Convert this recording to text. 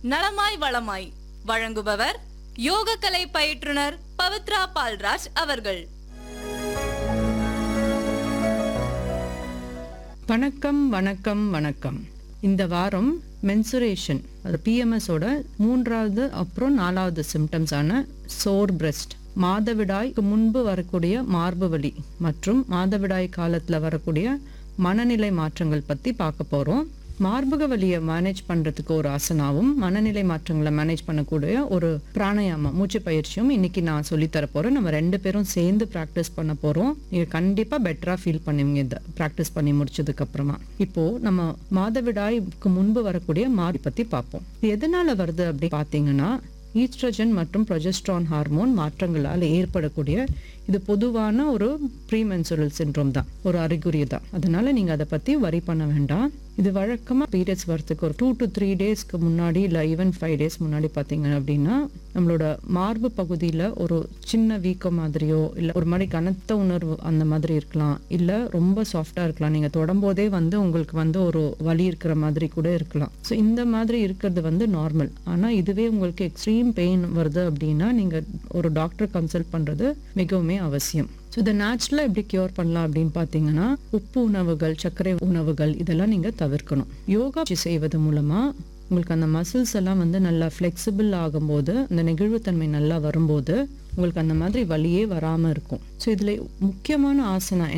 நலமாய் வளமாய் வழங்குபவர் யோகக்கலை பயிற்றுனர் பவித்ரா பால்ராஜ் அவர்கள் வணக்கம் வணக்கம் வணக்கம் இந்த வாரம் மென்சுரேஷன் அது பிஎம்எஸோட மூன்றாவது அப்புறம் நாலாவது சிம்டம்ஸான சோர் பிரஸ்ட் மாதவிடாய்க்கு முன்பு வரக்கூடிய மார்பு வலி மற்றும் மாதவிடாய் காலத்தில் வரக்கூடிய மனநிலை மாற்றங்கள் பற்றி பார்க்க போகிறோம் மார்பக வலியை மேனேஜ் பண்ணுறதுக்கு ஒரு ஆசனாவும் மனநிலை மாற்றங்களை மேனேஜ் பண்ணக்கூடிய ஒரு பிராணாயாமம் மூச்சு பயிற்சியும் இன்னைக்கு நான் சொல்லித் தர போகிறேன் நம்ம ரெண்டு பேரும் சேர்ந்து ப்ராக்டிஸ் பண்ண போகிறோம் நீங்கள் கண்டிப்பாக பெட்டராக ஃபீல் பண்ணுவீங்க இதை ப்ராக்டிஸ் பண்ணி முடிச்சதுக்கு அப்புறமா இப்போது நம்ம மாதவிடாய்க்கு முன்பு வரக்கூடிய மாறி பற்றி பார்ப்போம் இது எதனால் வருது அப்படி பார்த்தீங்கன்னா ஈஸ்ட்ரஜன் மற்றும் ப்ரொஜெஸ்ட்ரான் ஹார்மோன் மாற்றங்களால் ஏற்படக்கூடிய இது பொதுவான ஒரு ப்ரீமென்சுரல் சின்ரோம் தான் ஒரு அறிகுறி தான் அதனால நீங்கள் அதை பற்றி வரி பண்ண வேண்டாம் இது வழக்கமாக பீரியட்ஸ் வரத்துக்கு ஒரு டூ டு த்ரீ டேஸ்க்கு முன்னாடி இல்லை ஈவன் ஃபைவ் டேஸ் முன்னாடி பார்த்தீங்க அப்படின்னா நம்மளோட மார்பு பகுதியில் ஒரு சின்ன வீக்கம் மாதிரியோ இல்லை ஒரு மாதிரி கனத்த உணர்வு அந்த மாதிரி இருக்கலாம் இல்லை ரொம்ப சாஃப்டாக இருக்கலாம் நீங்கள் தொடம்போதே வந்து உங்களுக்கு வந்து ஒரு வலி இருக்கிற மாதிரி கூட இருக்கலாம் ஸோ இந்த மாதிரி இருக்கிறது வந்து நார்மல் ஆனால் இதுவே உங்களுக்கு எக்ஸ்ட்ரீம் பெயின் வருது அப்படின்னா நீங்கள் ஒரு டாக்டர் கன்சல்ட் பண்ணுறது மிகவுமே அவசியம் ஸோ இதை நேச்சுரலாக எப்படி க்யூர் பண்ணலாம் அப்படின்னு பார்த்தீங்கன்னா உப்பு உணவுகள் சர்க்கரை உணவுகள் இதெல்லாம் நீங்கள் தவிர்க்கணும் யோகா செய்வது மூலமாக உங்களுக்கு அந்த மசில்ஸ் எல்லாம் வந்து நல்லா ஃப்ளெக்சிபிள் ஆகும்போது அந்த நெகிழ்வுத்தன்மை நல்லா வரும்போது உங்களுக்கு அந்த மாதிரி வலியே வராமல் இருக்கும் ஸோ இதில் முக்கியமான ஆசனா